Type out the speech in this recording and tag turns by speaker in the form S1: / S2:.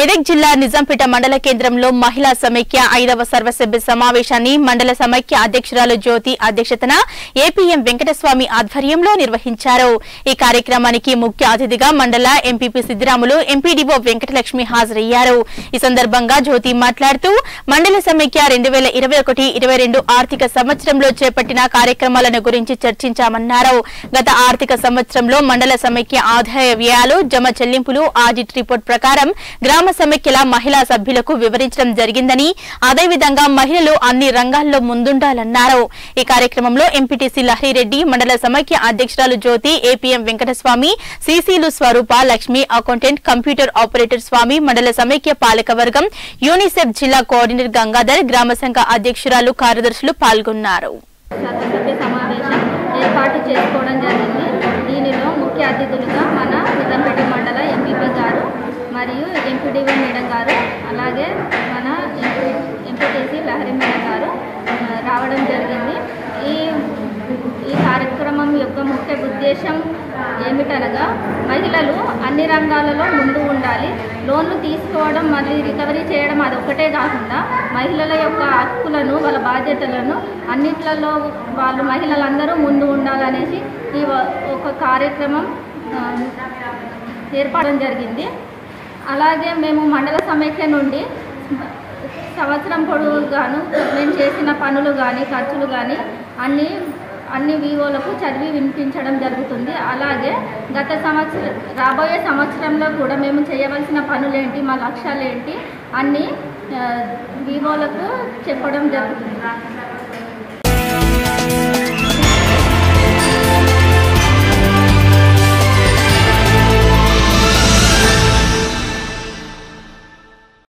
S1: మెదక్ జిల్లా నిజాంపేట మండల కేంద్రంలో మహిళా సమైక్య ఐదవ సర్వసభ్య సమావేశాన్ని మండల సమైక్య అధ్యక్షురాలు జ్యోతి అధ్యక్షతన ఏపీఎం వెంకటస్వామి ఆధ్వర్యంలో నిర్వహించారు ఈ కార్యక్రమానికి ముఖ్య అతిథిగా మండల ఎంపీపీ సిద్దిరాములు ఎంపీడీఓ వెంకటలక్ష్మి హాజరయ్యారు ఈ సందర్భంగా జ్యోతి మాట్లాడుతూ మండల సమైక్య రెండు వేల ఇరవై ఒకటి ఇరవై రెండు ఆర్థిక సంవత్సరంలో చేపట్టిన కార్యక్రమాలను గురించి చర్చించామన్నారు గత ఆర్థిక సంవత్సరంలో మండల సమైక్య ఆదాయ వ్యయాలు జమ చెల్లింపులు ఆడిట్ రిపోర్ట్ ప్రకారం గ్రామ సమైక్యల మహిళా సభ్యులకు వివరించడం జరిగిందని అదేవిధంగా మహిళలు అన్ని రంగాల్లో ముందుండాలన్నారు ఈ కార్యక్రమంలో ఎంపీటీసీ లహరిరెడ్డి మండల సమైక్య అధ్యక్షురాలు జ్యోతి ఏపీఎం వెంకటస్వామి సీసీలు Swaroopa Lakshmi accountant computer operator Swamy మండల సమైక్య పాలకవర్గం యూనిసెఫ్ జిల్లా కోఆర్డినేటర్ గంగాధర్ గ్రామ సంఘ అధ్యక్షురాలు కార్యదర్శులు పాల్గొన్నారు
S2: సర్వసభ్య సమావేశం ఏర్పాటు చేసుకోవడం జరిగింది దీనిలో ముఖ్య అతిథులుగా మన నిజంపేట మండల ఎంపీపీ గారు మరియు ఎంపీడీఓ మేడం గారు అలాగే మన ఎంపీ ఎంపీటీసీ లహరి మేడం గారు ఆ, రావడం జరిగింది ఈ ఈ కార్యక్రమం యొక్క ముఖ్య ఉద్దేశం ఏమిటనగా మహిళలు అన్ని రంగాలలో ముందు ఉండాలి లోన్లు తీసుకోవడం మళ్ళీ రికవరీ చేయడం అది ఒక్కటే కాకుండా మహిళల యొక్క హక్కులను వాళ్ళ బాధ్యతలను అన్నిట్లలో వాళ్ళు మహిళలందరూ ముందు ఉండాలనేసి ఈ వ- ఒక కార్యక్రమం ఆ, ఏర్పడడం జరిగింది అలాగే మేము మండల సమైక్య నుండి సంవత్సరం పొడవుగాను మేము చేసిన పనులు కానీ ఖర్చులు కానీ అన్నీ అన్ని వివోలకు చదివి వినిపించడం జరుగుతుంది అలాగే గత సంవత్సరం రాబోయే సంవత్సరంలో కూడా మేము చేయవలసిన పనులేంటి మా లక్ష్యాలు ఏంటి అన్నీ వివోలకు చెప్పడం జరుగుతుంది